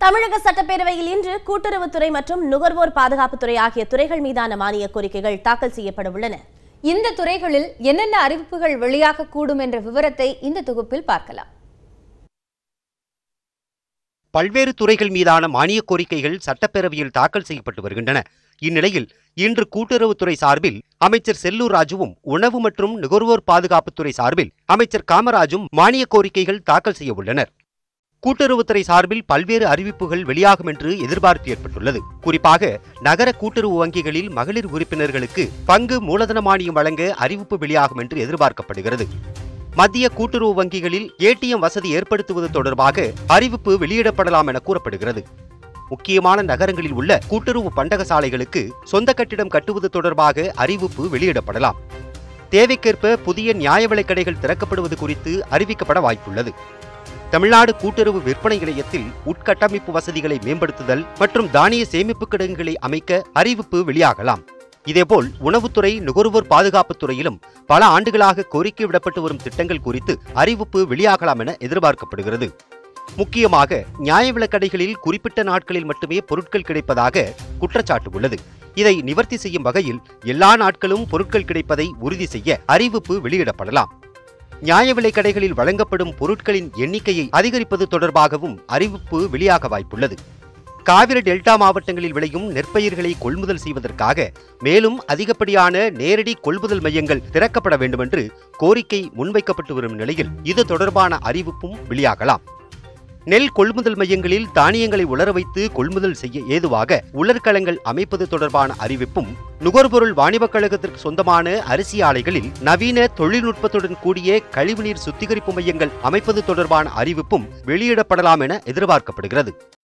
தமிழக சட்டப்பேரவையில் இன்று கூட்டுறவுத்துறை மற்றும் நுகர்வோர் பாதுகாப்புத்துறை ஆகிய துறைகள் மீதான மானிய கோரிக்கைகள் தாக்கல் செய்யப்பட உள்ளன இந்த துறைகளில் என்னென்ன அறிவிப்புகள் வெளியாக கூடும் என்ற விவரத்தை இந்த தொகுப்பில் பார்க்கலாம் பல்வேறு துறைகள் மீதான மானியக் கோரிக்கைகள் சட்டப்பேரவையில் தாக்கல் செய்யப்பட்டு வருகின்றன இந்நிலையில் இன்று கூட்டுறவுத்துறை சார்பில் அமைச்சர் செல்லூர் ராஜுவும் உணவு மற்றும் நுகர்வோர் பாதுகாப்புத்துறை சார்பில் அமைச்சர் காமராஜும் மானியக் கோரிக்கைகள் தாக்கல் செய்ய உள்ளனர் கூட்டுறவுத்துறை சார்பில் பல்வேறு அறிவிப்புகள் வெளியாகும் என்று எதிர்பார்ப்பு ஏற்பட்டுள்ளது குறிப்பாக நகர கூட்டுறவு வங்கிகளில் மகளிர் உறுப்பினர்களுக்கு பங்கு மூலதன மானியம் வழங்க அறிவிப்பு வெளியாகும் என்று எதிர்பார்க்கப்படுகிறது மத்திய கூட்டுறவு வங்கிகளில் ஏடிஎம் வசதி ஏற்படுத்துவது தொடர்பாக அறிவிப்பு வெளியிடப்படலாம் என கூறப்படுகிறது முக்கியமான நகரங்களில் உள்ள கூட்டுறவு பண்டக சாலைகளுக்கு சொந்த கட்டிடம் கட்டுவது தொடர்பாக அறிவிப்பு வெளியிடப்படலாம் தேவைக்கேற்ப புதிய நியாய விலைக் கடைகள் திறக்கப்படுவது குறித்து அறிவிக்கப்பட வாய்ப்புள்ளது தமிழ்நாடு கூட்டுறவு விற்பனை நிலையத்தில் உட்கட்டமைப்பு வசதிகளை மேம்படுத்துதல் மற்றும் தானிய சேமிப்பு கிடங்குகளை அமைக்க அறிவிப்பு வெளியாகலாம் இதேபோல் உணவுத்துறை நுகர்வோர் பாதுகாப்புத் துறையிலும் பல ஆண்டுகளாக கோரிக்கை விடப்பட்டு வரும் திட்டங்கள் குறித்து அறிவிப்பு வெளியாகலாம் என எதிர்பார்க்கப்படுகிறது முக்கியமாக நியாய விலைக்கடைகளில் குறிப்பிட்ட நாட்களில் மட்டுமே பொருட்கள் கிடைப்பதாக குற்றச்சாட்டு உள்ளது இதை நிவர்த்தி செய்யும் வகையில் எல்லா நாட்களும் பொருட்கள் கிடைப்பதை உறுதி செய்ய அறிவிப்பு வெளியிடப்படலாம் நியாய விலைக் கடைகளில் வழங்கப்படும் பொருட்களின் எண்ணிக்கையை அதிகரிப்பது தொடர்பாகவும் அறிவிப்பு வெளியாக வாய்ப்புள்ளது காவிரி டெல்டா மாவட்டங்களில் விளையும் நெற்பயிர்களை கொள்முதல் செய்வதற்காக மேலும் அதிகப்படியான நேரடி கொள்முதல் மையங்கள் திறக்கப்பட வேண்டுமென்று கோரிக்கை முன்வைக்கப்பட்டு வரும் நிலையில் இது தொடர்பான அறிவிப்பும் வெளியாகலாம் நெல் கொள்முதல் மையங்களில் தானியங்களை உலர வைத்து கொள்முதல் செய்ய ஏதுவாக உலர்களங்கள் அமைப்பது தொடர்பான அறிவிப்பும் நுகர்பொருள் வாணிபக் கழகத்திற்கு சொந்தமான அரிசி ஆலைகளில் நவீன தொழில்நுட்பத்துடன் கூடிய கழிவுநீர் சுத்திகரிப்பு மையங்கள் அமைப்பது தொடர்பான அறிவிப்பும் வெளியிடப்படலாம் என எதிர்பார்க்கப்படுகிறது